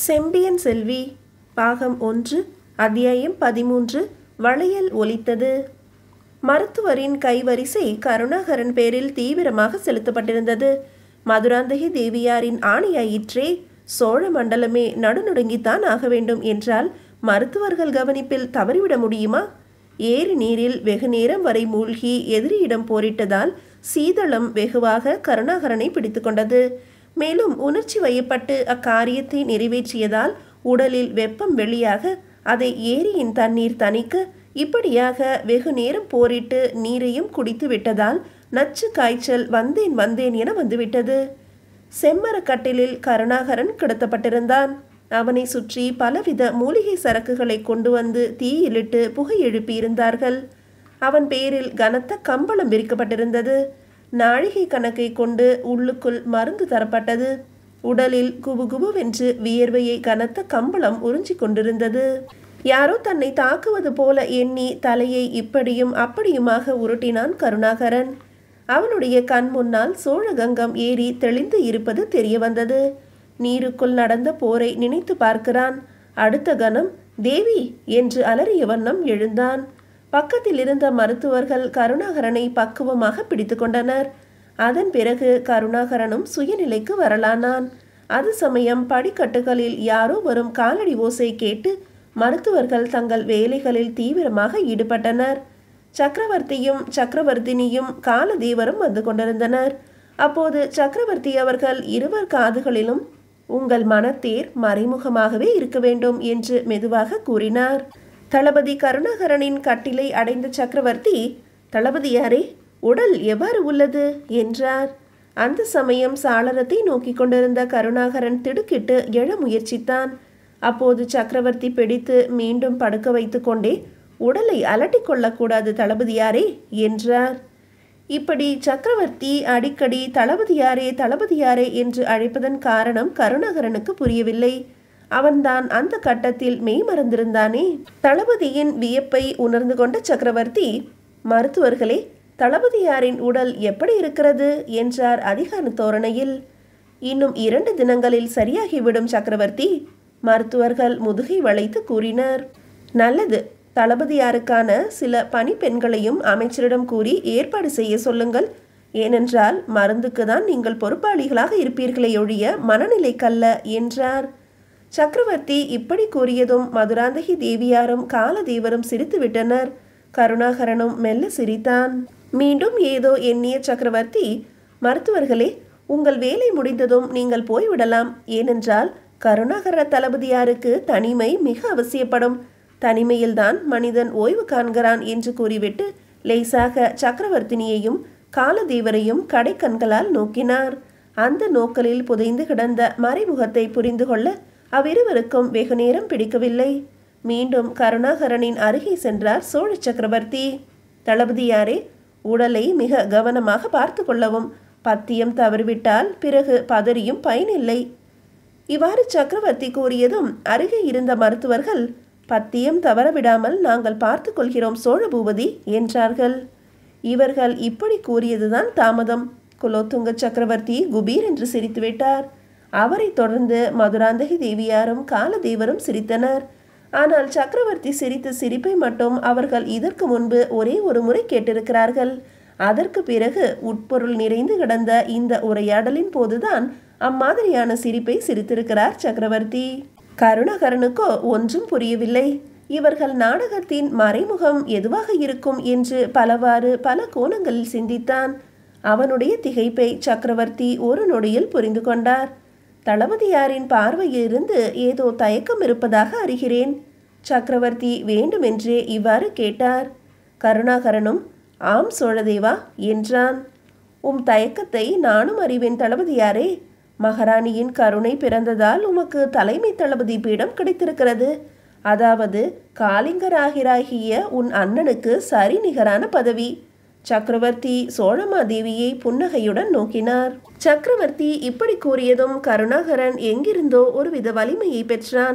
செம்பியன் செல்வி பாகம் ஒன்று அத்தியாயம் பதிமூன்று வளையல் ஒலித்தது மருத்துவரின் கைவரிசை கருணாகரன் பேரில் தீவிரமாக செலுத்தப்பட்டிருந்தது மதுராந்தகி தேவியாரின் ஆணையாயிற்றே சோழ மண்டலமே நடுநடுங்கித்தான் ஆக வேண்டும் என்றால் மருத்துவர்கள் கவனிப்பில் தவறிவிட முடியுமா ஏரி நீரில் வெகு நேரம் வரை மூழ்கி எதிரியிடம் போரிட்டதால் சீதளம் வெகுவாக கருணாகரனை பிடித்து கொண்டது மேலும் உணர்ச்சி வயப்பட்டு அக்காரியத்தை நிறைவேற்றியதால் உடலில் வெப்பம் வெளியாக அதை ஏரியின் தண்ணீர் தணிக்க இப்படியாக வெகு நேரம் போரிட்டு நீரையும் குடித்து விட்டதால் நச்சு காய்ச்சல் வந்தேன் வந்தேன் என வந்துவிட்டது செம்மரக்கட்டிலில் கருணாகரன் கிடத்தப்பட்டிருந்தான் அவனை சுற்றி பலவித மூலிகை சரக்குகளை கொண்டு வந்து தீயிலிட்டு புகை எழுப்பியிருந்தார்கள் அவன் பேரில் கனத்த கம்பளம் விரிக்கப்பட்டிருந்தது நாழிகை கணக்கை கொண்டு உள்ளுக்குள் மருந்து தரப்பட்டது உடலில் குபுகுபுவென்று வியர்வையை கனத்த கம்பளம் உறிஞ்சிக் கொண்டிருந்தது யாரோ தன்னை தாக்குவது போல எண்ணி தலையை இப்படியும் அப்படியுமாக உருட்டினான் கருணாகரன் அவனுடைய கண் முன்னால் சோழகங்கம் ஏறி தெளிந்து இருப்பது தெரிய வந்தது நீருக்குள் நடந்த போரை நினைத்து பார்க்கிறான் அடுத்த கணம் தேவி என்று அலறிய வண்ணம் எழுந்தான் பக்கத்தில் இருந்த மருத்துவர்கள் கருணாகரனை பக்குவமாக பிடித்து கொண்டனர் அதன் பிறகு கருணாகரனும் சுயநிலைக்கு வரலானான் அது சமயம் படிக்கட்டுகளில் யாரோ வரும் காலடி ஓசை கேட்டு மருத்துவர்கள் தங்கள் வேலைகளில் தீவிரமாக ஈடுபட்டனர் சக்கரவர்த்தியும் சக்கரவர்த்தினியும் காலதேவரும் வந்து கொண்டிருந்தனர் அப்போது சக்கரவர்த்தி அவர்கள் இருவர் காதுகளிலும் உங்கள் மனத்தேர் மறைமுகமாகவே இருக்க வேண்டும் என்று மெதுவாக கூறினார் தளபதி கருணாகரனின் கட்டிலை அடைந்த சக்கரவர்த்தி தளபதியாரே உடல் எவ்வாறு உள்ளது என்றார் அந்த சமயம் சாளரத்தை நோக்கி கொண்டிருந்த கருணாகரன் திடுக்கிட்டு எழ முயற்சித்தான் அப்போது சக்கரவர்த்தி பிடித்து மீண்டும் படுக்க வைத்து கொண்டே உடலை அலட்டிக் கொள்ளக்கூடாது தளபதியாரே என்றார் இப்படி சக்கரவர்த்தி அடிக்கடி தளபதியாரே தளபதியாரே என்று அழைப்பதன் காரணம் கருணாகரனுக்கு புரியவில்லை அவன்தான் அந்த கட்டத்தில் மெய் மறந்திருந்தானே தளபதியின் வியப்பை உணர்ந்து கொண்ட சக்கரவர்த்தி மருத்துவர்களே தளபதியாரின் உடல் எப்படி இருக்கிறது என்றார் அதிகார தோரணையில் இன்னும் இரண்டு தினங்களில் சரியாகிவிடும் சக்கரவர்த்தி மருத்துவர்கள் முதுகை வளைத்து கூறினர் நல்லது தளபதியாருக்கான சில பணிப்பெண்களையும் அமைச்சரிடம் கூறி ஏற்பாடு செய்ய சொல்லுங்கள் ஏனென்றால் மருந்துக்கு தான் நீங்கள் பொறுப்பாளிகளாக இருப்பீர்களே ஒழிய மனநிலைக்கல்ல என்றார் சக்கரவர்த்தி இப்படி கூறியதும் மதுராந்தகி தேவியாரும் காலதேவரும் சிரித்துவிட்டனர் கருணாகரனும் மெல்ல சிரித்தான் மீண்டும் ஏதோ எண்ணிய சக்கரவர்த்தி மருத்துவர்களே உங்கள் வேலை முடிந்ததும் நீங்கள் போய்விடலாம் ஏனென்றால் கருணாகர தளபதியாருக்கு தனிமை மிக அவசியப்படும் தனிமையில்தான் மனிதன் ஓய்வு காண்கிறான் என்று கூறிவிட்டு லேசாக சக்கரவர்த்தினியையும் காலதேவரையும் கடைக்கண்களால் நோக்கினார் அந்த நோக்கலில் புதைந்து கிடந்த மறைமுகத்தை புரிந்து கொள்ள அவ்விருவருக்கும் வெகு நேரம் பிடிக்கவில்லை மீண்டும் கருணாகரனின் அருகே சென்றார் சோழ சக்கரவர்த்தி தளபதியாரே உடலை மிக கவனமாக பார்த்து கொள்ளவும் பத்தியம் தவறிவிட்டால் பிறகு பதறியும் பயனில்லை இவ்வாறு சக்கரவர்த்தி கூறியதும் அருகே இருந்த மருத்துவர்கள் பத்தியம் தவறவிடாமல் நாங்கள் பார்த்து கொள்கிறோம் சோழ பூபதி என்றார்கள் இவர்கள் இப்படி கூறியதுதான் தாமதம் குலோத்துங்க சக்கரவர்த்தி குபீர் என்று சிரித்துவிட்டார் அவரை தொடர்ந்து மதுராந்தகி தேவியாரும் காலதேவரும் சிரித்தனர் ஆனால் சக்கரவர்த்தி சிரித்த சிரிப்பை மட்டும் அவர்கள் இதற்கு முன்பு ஒரே ஒரு முறை கேட்டிருக்கிறார்கள் அதற்கு பிறகு உட்பொருள் நிறைந்து கிடந்த இந்த உரையாடலின் போதுதான் அம்மாதிரியான சிரிப்பை சிரித்திருக்கிறார் சக்கரவர்த்தி கருணாகரனுக்கோ ஒன்றும் புரியவில்லை இவர்கள் நாடகத்தின் மறைமுகம் எதுவாக இருக்கும் என்று பலவாறு பல கோணங்களில் சிந்தித்தான் அவனுடைய திகைப்பை சக்கரவர்த்தி ஒரு நொடியில் புரிந்து கொண்டார் தளபதியாரின் பார்வையிலிருந்து ஏதோ தயக்கம் இருப்பதாக அறிகிறேன் சக்கரவர்த்தி வேண்டுமென்றே இவ்வாறு கேட்டார் கருணாகரனும் ஆம் சோழதேவா என்றான் உம் தயக்கத்தை நானும் அறிவேன் தளபதியாரே மகாராணியின் கருணை பிறந்ததால் உமக்கு தலைமை தளபதி பீடம் கிடைத்திருக்கிறது அதாவது காலிங்கராகிராகிய உன் அண்ணனுக்கு சரி நிகரான பதவி சக்கரவர்த்தி சோழமாதேவியை புன்னகையுடன் நோக்கினார் சக்கரவர்த்தி இப்படி கூறியதும் கருணாகரன் எங்கிருந்தோ ஒருவித வலிமையை பெற்றான்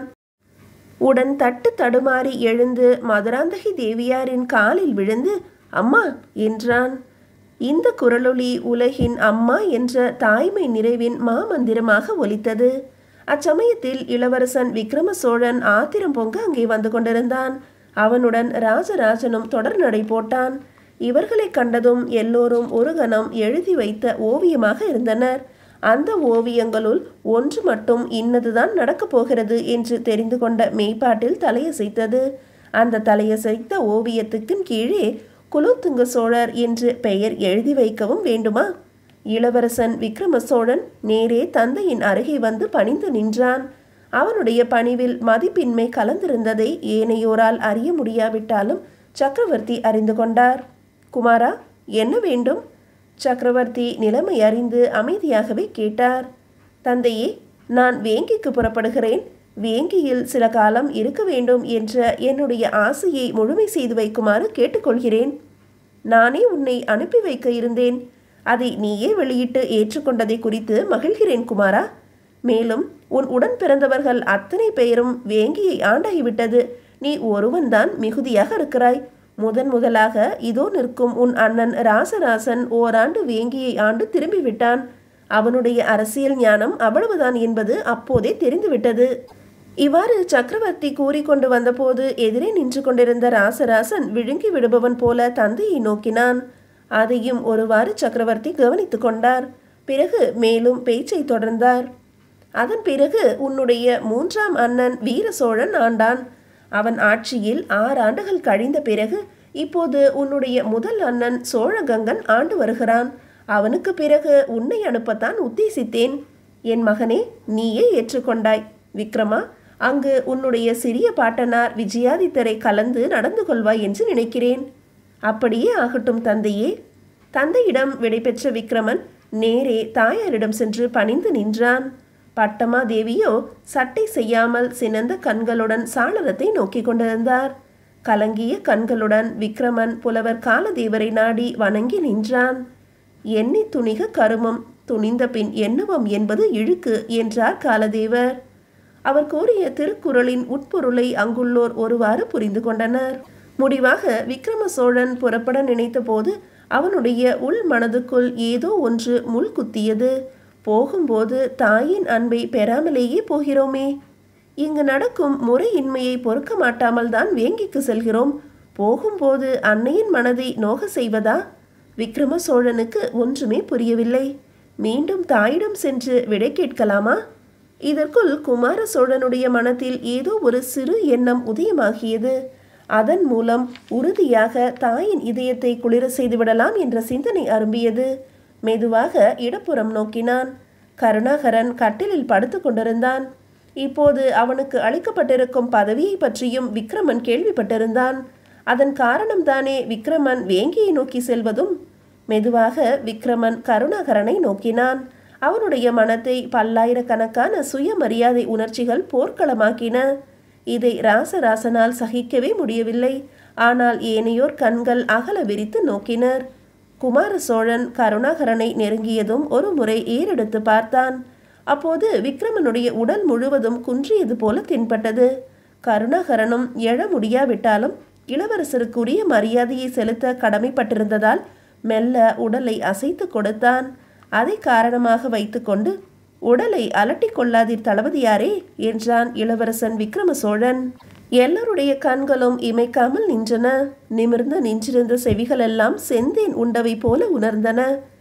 உடன் தட்டு தடுமாறி எழுந்து மதுராந்தகி தேவியாரின் காலில் விழுந்து அம்மா என்றான் இந்த குரலொலி உலகின் அம்மா என்ற தாய்மை நிறைவின் மாமந்திரமாக ஒலித்தது அச்சமயத்தில் இளவரசன் விக்ரம சோழன் ஆத்திரம் பொங்க அங்கே வந்து கொண்டிருந்தான் அவனுடன் ராஜராஜனும் தொடர் நடை போட்டான் இவர்களை கண்டதும் எல்லோரும் ஒரு கணம் எழுதி வைத்த ஓவியமாக இருந்தனர் அந்த ஓவியங்களுள் ஒன்று மட்டும் இன்னதுதான் நடக்கப் போகிறது என்று தெரிந்து கொண்ட மெய்ப்பாட்டில் தலையசைத்தது அந்த தலையசைத்த ஓவியத்துக்கும் கீழே குலோத்துங்க சோழர் என்று பெயர் எழுதி வைக்கவும் வேண்டுமா இளவரசன் விக்ரம சோழன் நேரே தந்தையின் அருகே வந்து பணிந்து நின்றான் அவனுடைய பணிவில் மதிப்பின்மை கலந்திருந்ததை ஏனையோரால் அறிய முடியாவிட்டாலும் சக்கரவர்த்தி அறிந்து கொண்டார் குமாரா என்ன வேண்டும் சக்கரவர்த்தி நிலைமை அறிந்து அமைதியாகவே கேட்டார் தந்தையே நான் வேங்கிக்கு புறப்படுகிறேன் வேங்கியில் சில காலம் இருக்க வேண்டும் என்ற என்னுடைய ஆசையை முழுமை செய்து வைக்குமாறு கேட்டுக்கொள்கிறேன் நானே உன்னை அனுப்பி வைக்க இருந்தேன் அதை நீயே வெளியிட்டு ஏற்றுக்கொண்டதை குறித்து மகிழ்கிறேன் குமாரா மேலும் உன் உடன் பிறந்தவர்கள் அத்தனை பெயரும் வேங்கியை ஆண்டாகிவிட்டது நீ ஒருவன்தான் மிகுதியாக இருக்கிறாய் முதன் முதலாக இதோ நிற்கும் உன் அண்ணன் ராசராசன் ஓராண்டு வேங்கியை ஆண்டு திரும்பிவிட்டான் அவனுடைய அரசியல் ஞானம் அவ்வளவுதான் என்பது அப்போதே தெரிந்துவிட்டது இவ்வாறு சக்கரவர்த்தி கூறிக்கொண்டு வந்தபோது எதிரே நின்று கொண்டிருந்த ராசராசன் விழுங்கி விடுபவன் போல தந்தையை நோக்கினான் அதையும் ஒருவாறு சக்கரவர்த்தி கவனித்துக் கொண்டார் பிறகு மேலும் பேச்சை தொடர்ந்தார் அதன் பிறகு உன்னுடைய மூன்றாம் அண்ணன் வீர சோழன் ஆண்டான் அவன் ஆட்சியில் ஆறு ஆண்டுகள் கழிந்த பிறகு இப்போது உன்னுடைய முதல் அண்ணன் சோழகங்கன் ஆண்டு வருகிறான் அவனுக்கு பிறகு உன்னை அனுப்பத்தான் உத்தேசித்தேன் என் மகனே நீயே ஏற்றுக்கொண்டாய் விக்ரமா அங்கு உன்னுடைய சிறிய பாட்டனார் விஜயாதித்தரை கலந்து நடந்து கொள்வாய் என்று நினைக்கிறேன் அப்படியே ஆகட்டும் தந்தையே தந்தையிடம் விடைபெற்ற விக்ரமன் நேரே தாயாரிடம் சென்று பணிந்து நின்றான் பட்டமா தேவியோ சட்டை செய்யாமல் சினந்த கண்களுடன் சாளரத்தை நோக்கி கொண்டிருந்தார் கலங்கிய கண்களுடன் விக்ரமன் புலவர் காலதேவரை நாடி வணங்கி நின்றான் எண்ணி துணிக கருமம் துணிந்த பின் எண்ணுவம் என்பது இழுக்கு என்றார் காலதேவர் அவர் கூறிய திருக்குறளின் உட்பொருளை அங்குள்ளோர் ஒருவாறு புரிந்து கொண்டனர் முடிவாக விக்ரம சோழன் புறப்பட நினைத்தபோது அவனுடைய உள் மனதுக்குள் ஏதோ ஒன்று முள் குத்தியது போகும்போது தாயின் அன்பை பெறாமலேயே போகிறோமே இங்கு நடக்கும் முறையின்மையை பொறுக்க மாட்டாமல் தான் வேங்கிக்கு செல்கிறோம் போகும்போது அன்னையின் மனதை நோக செய்வதா விக்ரம சோழனுக்கு ஒன்றுமே புரியவில்லை மீண்டும் தாயிடம் சென்று விடை கேட்கலாமா இதற்குள் குமார சோழனுடைய மனத்தில் ஏதோ ஒரு சிறு எண்ணம் உதயமாகியது அதன் மூலம் உறுதியாக தாயின் இதயத்தை குளிர செய்துவிடலாம் என்ற சிந்தனை அரும்பியது மெதுவாக இடப்புறம் நோக்கினான் கருணாகரன் கட்டிலில் படுத்து கொண்டிருந்தான் இப்போது அவனுக்கு அளிக்கப்பட்டிருக்கும் பதவியை பற்றியும் விக்ரமன் கேள்விப்பட்டிருந்தான் அதன் காரணம்தானே விக்ரமன் வேங்கியை நோக்கி செல்வதும் மெதுவாக விக்ரமன் கருணாகரனை நோக்கினான் அவனுடைய மனத்தை பல்லாயிரக்கணக்கான சுயமரியாதை உணர்ச்சிகள் போர்க்களமாக்கின இதை ராசராசனால் சகிக்கவே முடியவில்லை ஆனால் ஏனையோர் கண்கள் அகல விரித்து நோக்கினர் குமார சோழன் கருணாகரனை நெருங்கியதும் ஒரு முறை ஏறெடுத்து பார்த்தான் அப்போது விக்ரமனுடைய உடல் முழுவதும் குன்றியது போல தென்பட்டது கருணாகரனும் எழ முடியாவிட்டாலும் இளவரசருக்குரிய மரியாதையை செலுத்த கடமைப்பட்டிருந்ததால் மெல்ல உடலை அசைத்து கொடுத்தான் அதை காரணமாக வைத்துக்கொண்டு உடலை அலட்டிக் கொள்ளாதீர் தளபதியாரே என்றான் இளவரசன் விக்ரம சோழன் எல்லோருடைய கண்களும் இமைக்காமல் நின்றன நிமிர்ந்து நின்றிருந்த செவிகளெல்லாம் செந்தேன் உண்டவை போல உணர்ந்தன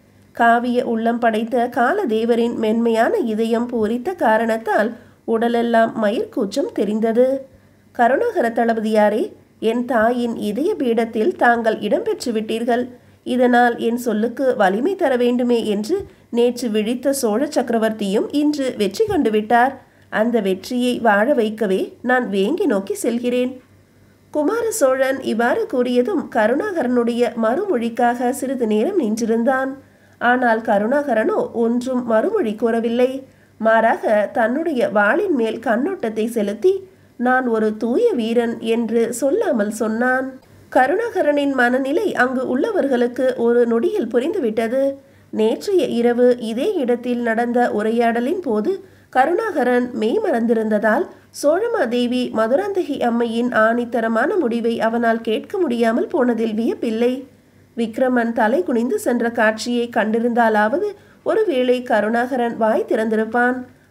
காவிய உள்ளம் படைத்த காலதேவரின் மென்மையான இதயம் பூரித்த காரணத்தால் உடலெல்லாம் மயிர்கூச்சம் தெரிந்தது கருணாகர தளபதியாரே என் தாயின் இதய பீடத்தில் தாங்கள் இடம்பெற்று விட்டீர்கள் இதனால் என் சொல்லுக்கு வலிமை தர வேண்டுமே என்று நேற்று விழித்த சோழ சக்கரவர்த்தியும் இன்று வெற்றி கண்டு விட்டார் அந்த வெற்றியை வாழ வைக்கவே நான் வேங்கி நோக்கி செல்கிறேன் குமார சோழன் இவ்வாறு கூறியதும் கருணாகரனுடைய மறுமொழிக்காக சிறிது நேரம் நின்றிருந்தான் ஆனால் கருணாகரனோ ஒன்றும் மறுமொழி கூறவில்லை மாறாக தன்னுடைய வாளின் மேல் கண்ணோட்டத்தை செலுத்தி நான் ஒரு தூய வீரன் என்று சொல்லாமல் சொன்னான் கருணாகரனின் மனநிலை அங்கு உள்ளவர்களுக்கு ஒரு நொடியில் புரிந்துவிட்டது நேற்றைய இரவு இதே இடத்தில் நடந்த உரையாடலின் போது கருணாகரன் மெய் மறந்திருந்ததால் சோழமாதேவி மதுராந்தகி அம்மையின் ஆணித்தரமான முடிவை அவனால் கேட்க முடியாமல் போனதில் வியப்பில்லை விக்ரமன் தலை குனிந்து சென்ற காட்சியை கண்டிருந்தாலாவது ஒருவேளை கருணாகரன் வாய் திறந்திருப்பான்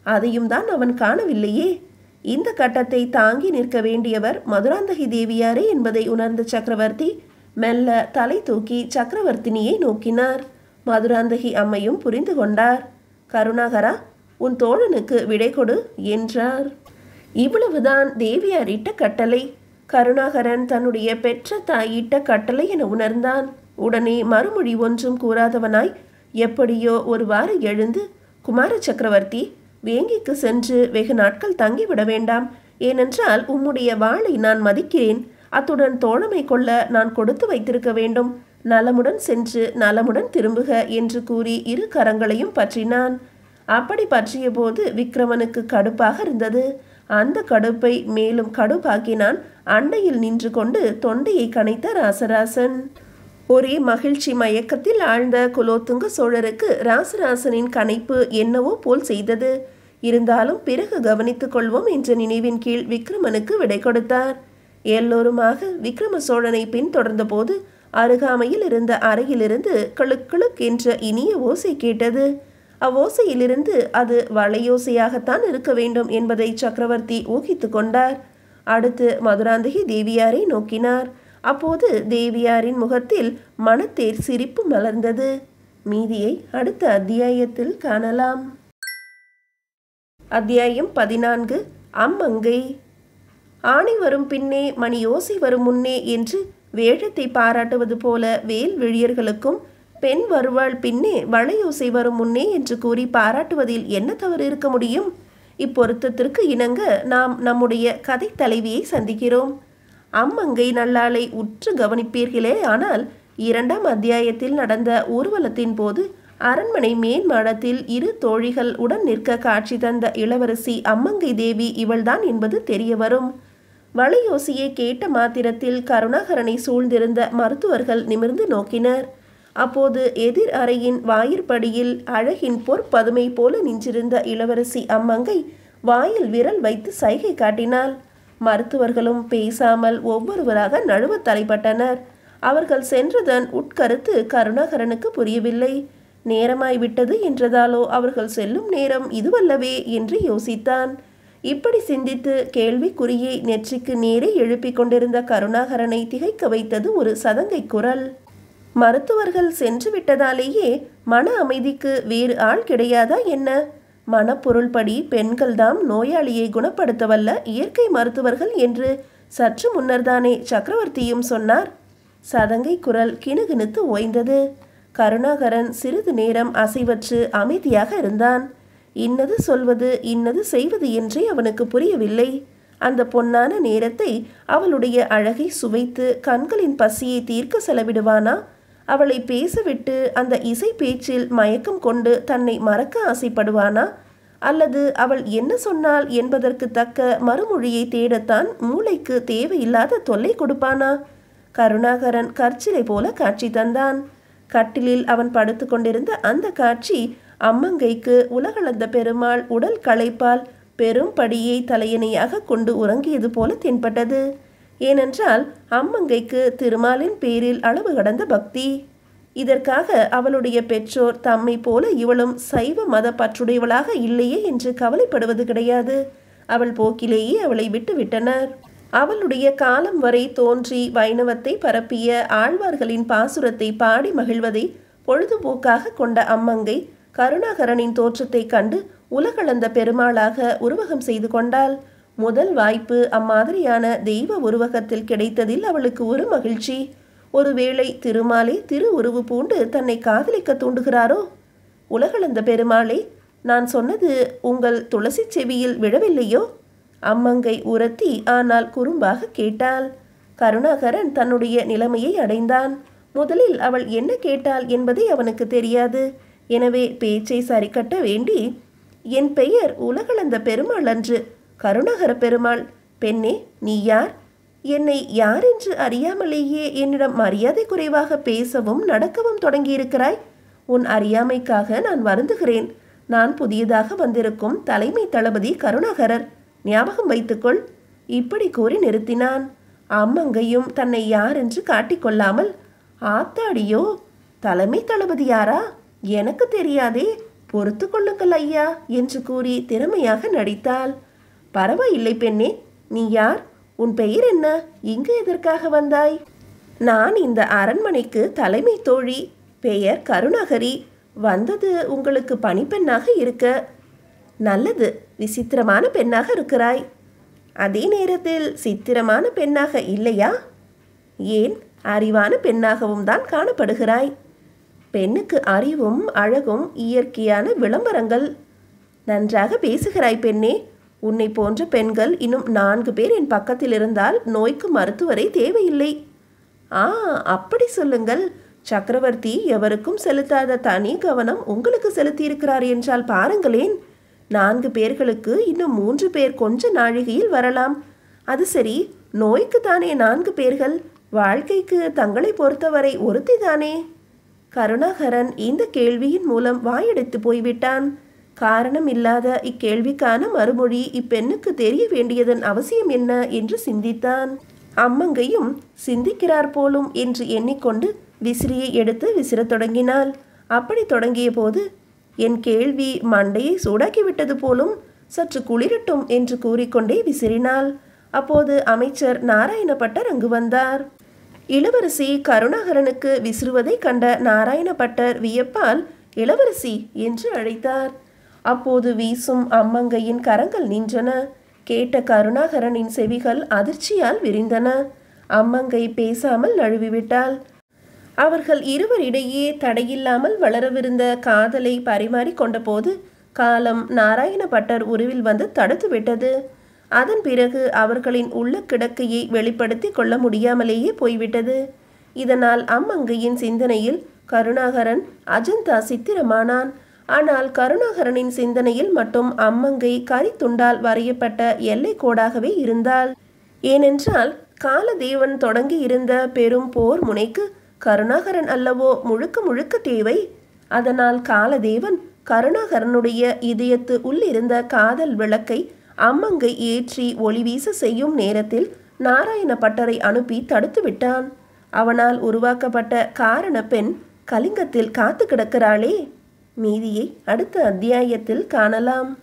அதையும் தான் அவன் காணவில்லையே இந்த கட்டத்தை தாங்கி நிற்க வேண்டியவர் மதுராந்தகி தேவியாரே என்பதை உணர்ந்த சக்கரவர்த்தி மெல்ல தலை தூக்கி சக்கரவர்த்தினியை நோக்கினார் மதுராந்தகி அம்மையும் புரிந்து கொண்டார் கருணாகரா உன் தோழனுக்கு விடை கொடு என்றார் இவ்வளவுதான் தேவியார் இட்ட கட்டளை கருணாகரன் தன்னுடைய பெற்ற தாயிட்ட கட்டளை என உணர்ந்தான் உடனே மறுமொழி ஒன்றும் கூறாதவனாய் எப்படியோ ஒருவாறு எழுந்து குமார சக்கரவர்த்தி வேங்கிக்கு சென்று வெகு நாட்கள் தங்கிவிட வேண்டாம் ஏனென்றால் உம்முடைய வாளை நான் மதிக்கிறேன் அத்துடன் தோழமை கொள்ள நான் கொடுத்து வைத்திருக்க வேண்டும் நலமுடன் சென்று நலமுடன் திரும்புக என்று கூறி இரு கரங்களையும் பற்றினான் அப்படி பற்றிய போது விக்ரமனுக்கு கடுப்பாக இருந்தது அந்த கடுப்பை மேலும் கடுப்பாக்கினான் அண்டையில் நின்று கொண்டு தொண்டையை கனைத்த ராசராசன் ஒரே மகிழ்ச்சி மயக்கத்தில் ஆழ்ந்த குலோத்துங்க சோழருக்கு ராசராசனின் கனைப்பு என்னவோ போல் செய்தது இருந்தாலும் பிறகு கவனித்துக் கொள்வோம் என்ற நினைவின் கீழ் விக்ரமனுக்கு விடை கொடுத்தார் எல்லோருமாக விக்ரம சோழனை பின்தொடர்ந்த போது அருகாமையில் இருந்த அறையிலிருந்து கிளுக் கிளுக் என்ற இனிய ஓசை கேட்டது அவ்வோசையிலிருந்து அது வளையோசையாகத்தான் இருக்க வேண்டும் என்பதை சக்கரவர்த்தி ஊகித்து கொண்டார் அடுத்து மதுராந்தகி தேவியாரை நோக்கினார் அப்போது தேவியாரின் முகத்தில் மனத்தேர் சிரிப்பு மலர்ந்தது மீதியை அடுத்த அத்தியாயத்தில் காணலாம் அத்தியாயம் பதினான்கு அம்மங்கை ஆணை வரும் பின்னே மணி ஓசை வரும் முன்னே என்று வேழத்தை பாராட்டுவது போல வேல் விழியர்களுக்கும் பெண் வருவாள் பின்னே வளையோசை வரும் முன்னே என்று கூறி பாராட்டுவதில் என்ன தவறு இருக்க முடியும் இப்பொருத்தத்திற்கு இணங்க நாம் நம்முடைய கதை தலைவியை சந்திக்கிறோம் அம்மங்கை நல்லாளை உற்று கவனிப்பீர்களே ஆனால் இரண்டாம் அத்தியாயத்தில் நடந்த ஊர்வலத்தின் போது அரண்மனை மேன் மாடத்தில் இரு தோழிகள் உடன் நிற்க காட்சி தந்த இளவரசி அம்மங்கை தேவி இவள்தான் என்பது தெரிய வரும் வளையோசியை கேட்ட மாத்திரத்தில் கருணாகரனை சூழ்ந்திருந்த மருத்துவர்கள் நிமிர்ந்து நோக்கினர் அப்போது எதிர் அறையின் வாயிற்படியில் அழகின் பொற்பதுமை போல நின்றிருந்த இளவரசி அம்மங்கை வாயில் விரல் வைத்து சைகை காட்டினாள் மருத்துவர்களும் பேசாமல் ஒவ்வொருவராக நழுவ தலைப்பட்டனர் அவர்கள் சென்றதன் உட்கருத்து கருணாகரனுக்கு புரியவில்லை நேரமாய் விட்டது என்றதாலோ அவர்கள் செல்லும் நேரம் இதுவல்லவே என்று யோசித்தான் இப்படி சிந்தித்து கேள்விக்குறியை நெற்றிக்கு நேரே எழுப்பிக் கொண்டிருந்த கருணாகரனை திகைக்க வைத்தது ஒரு சதங்கை குரல் மருத்துவர்கள் சென்று விட்டதாலேயே மன அமைதிக்கு வேறு ஆள் கிடையாதா என்ன மனப்பொருள்படி பெண்கள்தாம் நோயாளியை குணப்படுத்த வல்ல இயற்கை மருத்துவர்கள் என்று சற்று முன்னர்தானே சக்கரவர்த்தியும் சொன்னார் சதங்கை குரல் கிணுகிணுத்து ஓய்ந்தது கருணாகரன் சிறிது நேரம் அசைவற்று அமைதியாக இருந்தான் இன்னது சொல்வது இன்னது செய்வது என்றே அவனுக்கு புரியவில்லை அந்த பொன்னான நேரத்தை அவளுடைய அழகை சுவைத்து கண்களின் பசியை தீர்க்க செலவிடுவானா அவளை பேசவிட்டு அந்த இசை பேச்சில் மயக்கம் கொண்டு தன்னை மறக்க ஆசைப்படுவானா அல்லது அவள் என்ன சொன்னாள் என்பதற்கு தக்க மறுமொழியை தேடத்தான் மூளைக்கு தேவையில்லாத தொல்லை கொடுப்பானா கருணாகரன் கற்சிலை போல காட்சி தந்தான் கட்டிலில் அவன் படுத்து கொண்டிருந்த அந்த காட்சி அம்மங்கைக்கு உலகளந்த பெருமாள் உடல் களைப்பால் பெரும் படியை தலையணையாக கொண்டு உறங்கியது போல தென்பட்டது ஏனென்றால் அம்மங்கைக்கு திருமாலின் பேரில் அளவு கடந்த பக்தி இதற்காக அவளுடைய பெற்றோர் தம்மை போல இவளும் சைவ மத பற்றுடையவளாக இல்லையே என்று கவலைப்படுவது கிடையாது அவள் போக்கிலேயே அவளை விட்டு விட்டனர் அவளுடைய காலம் வரை தோன்றி வைணவத்தை பரப்பிய ஆழ்வார்களின் பாசுரத்தை பாடி மகிழ்வதை பொழுதுபோக்காக கொண்ட அம்மங்கை கருணாகரனின் தோற்றத்தைக் கண்டு உலகளந்த பெருமாளாக உருவகம் செய்து கொண்டாள் முதல் வாய்ப்பு அம்மாதிரியான தெய்வ உருவகத்தில் கிடைத்ததில் அவளுக்கு ஒரு மகிழ்ச்சி ஒருவேளை திருமாலே திரு உருவு பூண்டு தன்னை காதலிக்க தூண்டுகிறாரோ உலகளந்த பெருமாளே நான் சொன்னது உங்கள் துளசி செவியில் விழவில்லையோ அம்மங்கை உரத்தி ஆனால் குறும்பாக கேட்டாள் கருணாகரன் தன்னுடைய நிலைமையை அடைந்தான் முதலில் அவள் என்ன கேட்டாள் என்பதை அவனுக்கு தெரியாது எனவே பேச்சை சரிக்கட்ட வேண்டி என் பெயர் உலகளந்த பெருமாள் அன்று கருணாகர பெருமாள் பெண்ணே நீ யார் என்னை யார் என்று அறியாமலேயே என்னிடம் மரியாதை குறைவாக பேசவும் நடக்கவும் தொடங்கியிருக்கிறாய் உன் அறியாமைக்காக நான் வருந்துகிறேன் நான் புதியதாக வந்திருக்கும் தலைமை தளபதி கருணாகரர் ஞாபகம் வைத்துக்கொள் இப்படி கூறி நிறுத்தினான் அம்மங்கையும் தன்னை யார் என்று காட்டிக்கொள்ளாமல் ஆத்தாடியோ தலைமை தளபதி யாரா எனக்கு தெரியாதே பொறுத்து கொள்ளுங்கள் ஐயா என்று கூறி திறமையாக நடித்தாள் பரவாயில்லை பெண்ணே நீ யார் உன் பெயர் என்ன இங்கு எதற்காக வந்தாய் நான் இந்த அரண்மனைக்கு தலைமை தோழி பெயர் கருணாகரி வந்தது உங்களுக்கு பணிப்பெண்ணாக இருக்க நல்லது விசித்திரமான பெண்ணாக இருக்கிறாய் அதே நேரத்தில் சித்திரமான பெண்ணாக இல்லையா ஏன் அறிவான பெண்ணாகவும் தான் காணப்படுகிறாய் பெண்ணுக்கு அறிவும் அழகும் இயற்கையான விளம்பரங்கள் நன்றாக பேசுகிறாய் பெண்ணே உன்னை போன்ற பெண்கள் இன்னும் நான்கு பேர் என் பக்கத்தில் இருந்தால் நோய்க்கு மருத்துவரை தேவையில்லை ஆ அப்படி சொல்லுங்கள் சக்கரவர்த்தி எவருக்கும் செலுத்தாத தனி கவனம் உங்களுக்கு செலுத்தியிருக்கிறார் என்றால் பாருங்களேன் நான்கு பேர்களுக்கு இன்னும் மூன்று பேர் கொஞ்ச நாழிகையில் வரலாம் அது சரி நோய்க்கு தானே நான்கு பேர்கள் வாழ்க்கைக்கு தங்களை பொறுத்தவரை ஒருத்தி தானே கருணாகரன் இந்த கேள்வியின் மூலம் வாயடைத்து போய்விட்டான் காரணம் இல்லாத இக்கேள்விக்கான மறுமொழி இப்பெண்ணுக்கு தெரிய வேண்டியதன் அவசியம் என்ன என்று சிந்தித்தான் அம்மங்கையும் சிந்திக்கிறார் போலும் என்று எண்ணிக்கொண்டு விசிறியை எடுத்து விசிறத் தொடங்கினாள் அப்படி தொடங்கிய போது என் கேள்வி மண்டையை சூடாக்கிவிட்டது போலும் சற்று குளிரட்டும் என்று கூறிக்கொண்டே விசிறினாள் அப்போது அமைச்சர் நாராயணப்பட்டர் அங்கு வந்தார் இளவரசி கருணாகரனுக்கு விசிறுவதை கண்ட நாராயணப்பட்டர் வியப்பால் இளவரசி என்று அழைத்தார் அப்போது வீசும் அம்மங்கையின் கரங்கள் நின்றன கேட்ட கருணாகரனின் செவிகள் அதிர்ச்சியால் விரிந்தன அம்மங்கை பேசாமல் நழுவிவிட்டாள் அவர்கள் இருவரிடையே தடையில்லாமல் வளரவிருந்த காதலை பரிமாறிக் கொண்டபோது காலம் நாராயணபட்டர் உருவில் வந்து தடுத்து விட்டது அதன் பிறகு அவர்களின் உள்ள கிடக்கையை வெளிப்படுத்தி கொள்ள முடியாமலேயே போய்விட்டது இதனால் அம்மங்கையின் சிந்தனையில் கருணாகரன் அஜந்தா சித்திரமானான் ஆனால் கருணாகரனின் சிந்தனையில் மட்டும் அம்மங்கை கரித்துண்டால் வரையப்பட்ட எல்லை கோடாகவே இருந்தாள் ஏனென்றால் காலதேவன் தொடங்கி இருந்த பெரும் போர் முனைக்கு கருணாகரன் அல்லவோ முழுக்க முழுக்க தேவை அதனால் காலதேவன் கருணாகரனுடைய இதயத்து உள்ளிருந்த காதல் விளக்கை அம்மங்கை ஏற்றி ஒளி வீச செய்யும் நேரத்தில் நாராயணப்பட்டரை அனுப்பி தடுத்து விட்டான் அவனால் உருவாக்கப்பட்ட காரண பெண் கலிங்கத்தில் காத்து கிடக்கிறாளே மீதியை அடுத்த அத்தியாயத்தில் காணலாம்